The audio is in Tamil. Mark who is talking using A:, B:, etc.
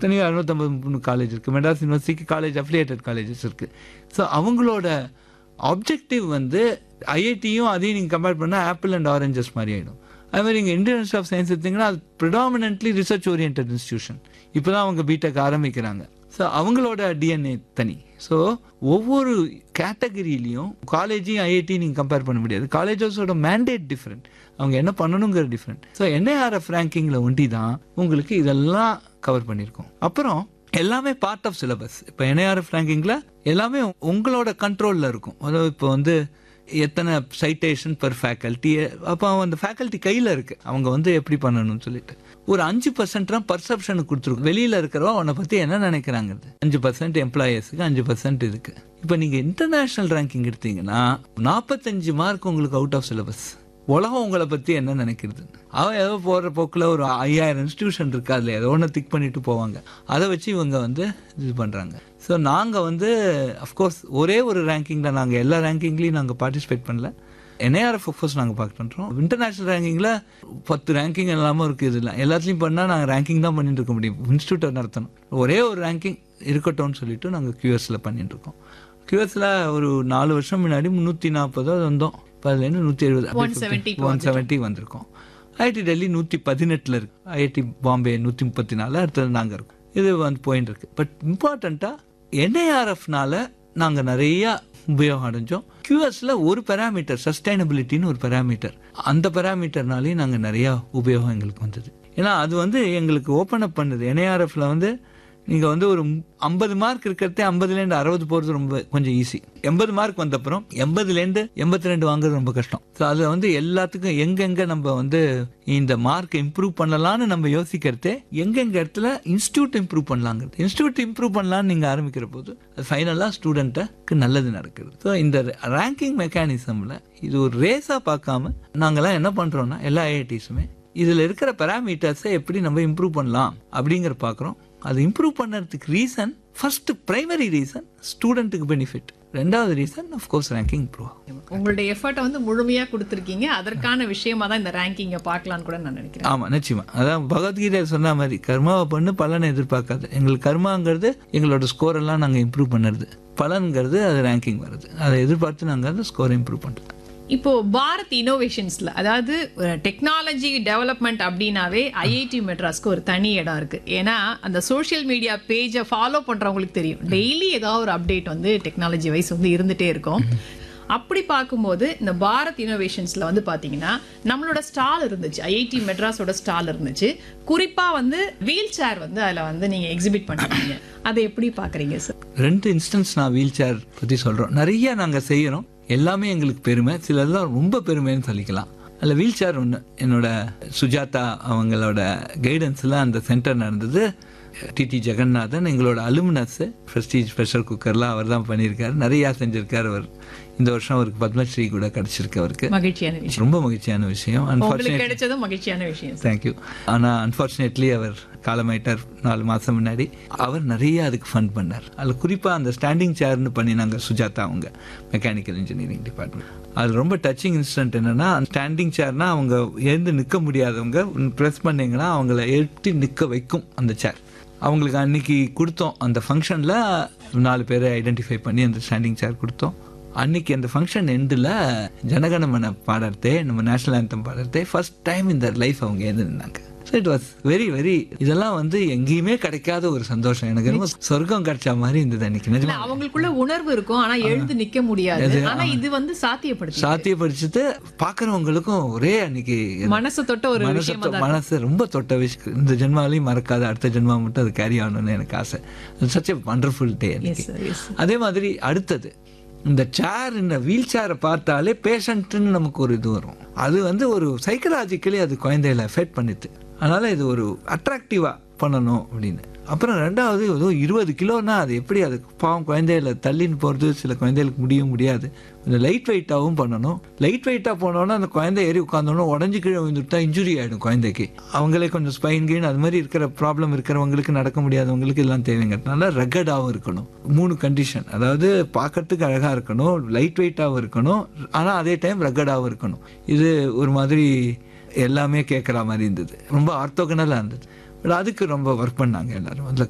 A: எத்தனையோ அறுநூத்தம்பது காலேஜ் இருக்குது மெட்ராஸ் யூனிவர்சிட்டிக்கு காலேஜ் அஃபிலியேட்டட் காலேஜஸ் இருக்குது ஸோ அவங்களோட ஆப்ஜெக்டிவ் வந்து ஐஐடியும் அதையும் நீங்கள் கம்பேர் பண்ணால் ஆப்பிள் அண்ட் ஆரஞ்சஸ் மாதிரி ஆகிடும் அது மாதிரி இங்கே இந்தியன் இன்ஸ்டியூட் ஆஃப் சயின்ஸ் எடுத்திங்கன்னா அது ப்ரிடாமினென்ட்லி ரிசர்ச் ஓரியன்ட் இன்ஸ்டியூஷன் இப்போ தான் அவங்க பிடெக் ஆரம்பிக்கிறாங்க ஸோ அவங்களோட டிஎன்ஏ தனி ஸோ ஒவ்வொரு கேட்டகரியிலையும் காலேஜையும் ஐஐடி நீங்கள் கம்பேர் பண்ண முடியாது காலேஜஸோட மேண்டேட் டிஃப்ரெண்ட் அவங்க என்ன பண்ணணுங்கிற டிஃப்ரெண்ட் ஸோ என்ஐஆர்எஃப் ரேங்கிங்கில் ஒண்டி தான் உங்களுக்கு இதெல்லாம் கவர் பண்ணியிருக்கோம் அப்புறம் எல்லாமே பார்ட் ஆஃப் சிலபஸ் இப்போ என்ஐஆர்எஃப் ரேங்கிங்கில் எல்லாமே உங்களோட கண்ட்ரோலில் இருக்கும் அதாவது இப்போ வந்து எத்தனை சைட்டேஷன் பெர் ஃபேக்கல்ட்டி அப்போ அந்த ஃபேக்கல்ட்டி கையில் இருக்கு அவங்க வந்து எப்படி பண்ணணும்னு சொல்லிட்டு ஒரு அஞ்சு பர்சன்ட் தான் பர்செப்ஷனுக்கு கொடுத்துருக்கும் வெளியில் இருக்கிறவா உன்னை பற்றி என்ன நினைக்கிறாங்கிறது அஞ்சு பர்சன்ட் எம்ப்ளாயர்ஸுக்கு அஞ்சு பர்சன்ட் இருக்கு இப்போ நீங்கள் இன்டர்நேஷ்னல் ரேங்கிங் எடுத்தீங்கன்னா நாற்பத்தஞ்சு மார்க் உங்களுக்கு அவுட் ஆஃப் சிலபஸ் உலகம் உங்களை பற்றி என்ன நினைக்கிறது அவன் ஏதோ போகிற போக்கில் ஒரு ஐயாயிரம் இன்ஸ்டியூஷன் இருக்கு அதில் ஏதோ ஒன்று திக் பண்ணிட்டு போவாங்க அதை வச்சு இவங்க வந்து இது பண்ணுறாங்க ஸோ நாங்கள் வந்து அஃப்கோர்ஸ் ஒரே ஒரு ரேங்கிங்கில் நாங்கள் எல்லா ரேங்கிங்லேயும் நாங்கள் பார்ட்டிசிபேட் பண்ணல என்ஐஆர்எஃப் ஃபோர்ஸ் நாங்கள் பார்க்க பண்ணுறோம் இன்டர்நேஷ்னல் ரேங்கிங்கில் பத்து ரேங்கிங் எல்லாமே இருக்குது இதில் எல்லாத்துலேயும் பண்ணால் நாங்கள் ரேங்கிங் தான் பண்ணிட்டு இருக்க முடியும் இன்ஸ்டியூட்டை நடத்தணும் ஒரே ஒரு ரேங்கிங் இருக்கட்டும்னு சொல்லிட்டு நாங்கள் கியூஎஸில் பண்ணிட்டு இருக்கோம் கியூஎஸில் ஒரு நாலு வருஷம் முன்னாடி முந்நூற்றி நாற்பதோ வந்தோம் இப்போ அதுலேருந்து நூற்றி எழுபது
B: 170 க்கு
A: ஒன் செவன்ட்டி வந்திருக்கோம் ஐஐடி டெல்லி நூற்றி பதினெட்டில் இருக்கு ஐஐடி பாம்பே நூற்றி முப்பத்தி நாலு அடுத்தது நாங்கள் இருக்கோம் இது வந்து போயின்னு இருக்கு பட் இம்பார்ட்டண்ட்டாக என்ஐஆர்எஃப்னால நாங்கள் நிறையா உபயோகம் அடைஞ்சோம் கியூஎஸ்ல ஒரு பெராமீட்டர் சஸ்டைனபிலிட்டின்னு ஒரு பெராமீட்டர் அந்த பெராமீட்டர்னாலையும் நாங்கள் நிறையா உபயோகம் எங்களுக்கு வந்தது ஏன்னா அது வந்து எங்களுக்கு ஓப்பன் அப் பண்ணுது என்ஐஆர்எஃப்ல வந்து நீங்கள் வந்து ஒரு ஐம்பது மார்க் இருக்கிறதே ஐம்பதுலேருந்து அறுபது போகிறது ரொம்ப கொஞ்சம் ஈஸி எண்பது மார்க் வந்தப்புறம் எண்பதுலேருந்து எண்பத்தி ரெண்டு வாங்குறது ரொம்ப கஷ்டம் ஸோ அதில் வந்து எல்லாத்துக்கும் எங்கெங்கே நம்ம வந்து இந்த மார்க் இம்ப்ரூவ் பண்ணலாம்னு நம்ம யோசிக்கிறதே எங்கெங்க இடத்துல இன்ஸ்டியூட் இம்ப்ரூவ் பண்ணலாங்கிறது இன்ஸ்டியூட் இம்ப்ரூவ் பண்ணலாம்னு நீங்கள் ஆரம்பிக்கிற போது அது ஃபைனலாக ஸ்டூடெண்ட்டுக்கு நல்லது நடக்குது ஸோ இந்த ரேங்கிங் மெக்கானிசமில் இது ஒரு ரேஸாக பார்க்காம நாங்கள்லாம் என்ன பண்ணுறோம்னா எல்லா ஐஐடிஸுமே இதில் இருக்கிற பேராமீட்டர்ஸை எப்படி நம்ம இம்ப்ரூவ் பண்ணலாம் அப்படிங்கிற பார்க்குறோம் அது இம்ப்ரூவ் பண்ணுறதுக்கு ரீசன் ஃபர்ஸ்ட் பிரைமரி ரீசன் ஸ்டூடெண்ட்டுக்கு பெனிஃபிட் ரெண்டாவது ரீசன் கோர்ஸ் ரேங்கிங் இம்ப்ரூவ் ஆகும்
B: உங்களுடைய எஃபர்ட்டை வந்து முழுமையா கொடுத்துருக்கீங்க அதற்கான விஷயமா தான் இந்த ரேங்கிங்கை பார்க்கலாம்னு கூட நான் நினைக்கிறேன்
A: ஆமா நிச்சயமா அதான் பகவத்கீதை சொன்ன மாதிரி கர்மாவை பண்ணு பலனை எதிர்பார்க்காது எங்களுக்கு கர்மாங்கிறது எங்களோட ஸ்கோர் எல்லாம் நாங்கள் இம்ப்ரூவ் பண்ணுறது பலன்கிறது அது ரேங்கிங் வருது அதை எதிர்பார்த்து நாங்கள் அந்த ஸ்கோரை இம்ப்ரூவ் பண்ணுறோம்
B: இப்போ பாரத் இனோவேஷன்ஸ்ல அதாவது டெக்னாலஜி டெவலப்மெண்ட் அப்படின்னாவே ஐஐடி மெட்ராஸ்க்கு ஒரு தனி இடம் இருக்கு ஏன்னா அந்த சோஷியல் மீடியா பேஜை ஃபாலோ பண்றவங்களுக்கு தெரியும் டெய்லி ஏதாவது ஒரு அப்டேட் வந்து டெக்னாலஜி வைஸ் வந்து இருந்துட்டே இருக்கும் அப்படி பார்க்கும்போது இந்த பாரத் இனோவேஷன்ஸ்ல வந்து பாத்தீங்கன்னா நம்மளோட ஸ்டால் இருந்துச்சு ஐஐடி மெட்ராஸோட ஸ்டால் இருந்துச்சு குறிப்பா வந்து வீல் சேர் வந்து அதுல வந்து நீங்க எக்ஸிபிட் பண்ணிருக்கீங்க அதை எப்படி பாக்குறீங்க சார்
A: ரெண்டு இன்ஸ்டன்ஸ் நான் வீல் சேர் பற்றி சொல்கிறோம் நிறைய நாங்கள் செய்கிறோம் எல்லாமே எங்களுக்கு பெருமை சிலதெல்லாம் ரொம்ப பெருமைன்னு சொல்லிக்கலாம் அதில் வீல் சேர் ஒன்று என்னோட சுஜாதா அவங்களோட கைடன்ஸில் அந்த சென்டர் நடந்தது டிடி ஜெகநாதன் எங்களோட அலுமினஸ் ப்ரெஸ்டீஜ் ப்ரெஷர் குக்கர்லாம் அவர் தான் பண்ணியிருக்காரு நிறையா செஞ்சிருக்காரு அவர் இந்த வருஷம் அவருக்கு பத்மஸ்ரீ கூட கிடச்சிருக்கு அவருக்கு
B: மகிழ்ச்சியான விஷயம்
A: ரொம்ப மகிழ்ச்சியான விஷயம்
B: உங்களுக்கு
A: அன்ஃபார்ச்சுனேட்
B: கிடைச்சதும் மகிழ்ச்சியான விஷயம் சார்
A: தேங்க்யூ ஆனால் அன்ஃபார்ச்சுனேட்லி அவர் காலமாயிட்டார் நாலு மாதம் முன்னாடி அவர் நிறைய அதுக்கு ஃபண்ட் பண்ணார் அதில் குறிப்பாக அந்த ஸ்டாண்டிங் சேர்னு பண்ணினாங்க சுஜாதா அவங்க மெக்கானிக்கல் இன்ஜினியரிங் டிபார்ட்மெண்ட் அது ரொம்ப டச்சிங் இன்சிடென்ட் என்னன்னா ஸ்டாண்டிங் சேர்னா அவங்க எழுந்து நிற்க முடியாதவங்க ப்ரெஸ் பண்ணீங்கன்னா அவங்கள எழுப்பி நிற்க வைக்கும் அந்த சேர் அவங்களுக்கு அன்னைக்கு கொடுத்தோம் அந்த ஃபங்க்ஷனில் நாலு பேரை ஐடென்டிஃபை பண்ணி அந்த ஸ்டாண்டிங் சேர் கொடுத்தோம் அன்னைக்கு அந்த ஃபங்க்ஷன் எண்டில் ஜனகணமன பாடுறதே நம்ம நேஷனல் ஆந்தம் பாடுறதே ஃபர்ஸ்ட் டைம் இந்த லைஃப் அவங்க எழுந்து நின்னாங்க so it was very very இதெல்லாம் வந்து எங்கேயுமே கிடைக்காத ஒரு சந்தோஷம் எனக்கு ரொம்ப சொர்க்கம் கிடைச்ச மாதிரி இருந்தது அன்னைக்கு
B: இல்ல
A: நிஜமா
B: அவங்களுக்குள்ள உணர்வு இருக்கும் ஆனா எழுந்து நிக்க முடியாது ஆனா இது வந்து சாத்தியப்படுத்தி
A: சாத்தியப்படுத்திட்டு பார்க்குறவங்களுக்கும் ஒரே அன்னைக்கு
B: மனசு தொட்ட ஒரு
A: மனசு
B: விஷயமா
A: தொ- மனசு ரொம்ப தொட்ட விஷயம் இந்த ஜென்மாலையும் மறக்காத அடுத்த ஜென்மா மட்டும் அது கேரி ஆகணும்னு எனக்கு ஆசை such a wonderful day
B: yes sir yes
A: அதே மாதிரி அடுத்தது இந்த சேர் இந்த வீல் சேரை பார்த்தாலே பேஷண்ட்டுன்னு நமக்கு ஒரு இது வரும் அது வந்து ஒரு சைக்கலாஜிக்கலி அது குழந்தைகளை எஃபெக்ட் பண்ணுது அதனால இது ஒரு அட்ராக்டிவாக பண்ணணும் அப்படின்னு அப்புறம் ரெண்டாவது ஏதோ இருபது கிலோனா அது எப்படி அது பாவம் குழந்தைகளை தள்ளின்னு போகிறது சில குழந்தைகளுக்கு முடியும் முடியாது கொஞ்சம் லைட் வெயிட்டாகவும் பண்ணணும் லைட் வெயிட்டாக போனோன்னா அந்த குழந்தை ஏறி உட்காந்தோன்னா உடஞ்சி கீழே விழுந்துட்டா இன்ஜுரி ஆகிடும் குழந்தைக்கு அவங்களே கொஞ்சம் ஸ்பைன் கீன் அது மாதிரி இருக்கிற ப்ராப்ளம் இருக்கிறவங்களுக்கு நடக்க முடியாதவங்களுக்கு எல்லாம் தேவைங்கிறதுனால ரகடாகவும் இருக்கணும் மூணு கண்டிஷன் அதாவது பார்க்கறதுக்கு அழகாக இருக்கணும் லைட் வெயிட்டாகவும் இருக்கணும் ஆனால் அதே டைம் ரகடாகவும் இருக்கணும் இது ஒரு மாதிரி எல்லாமே கேட்குற மாதிரி இருந்தது ரொம்ப ஆர்த்தோகனலாக இருந்தது பட் அதுக்கு ரொம்ப ஒர்க் பண்ணாங்க எல்லாரும் அதில்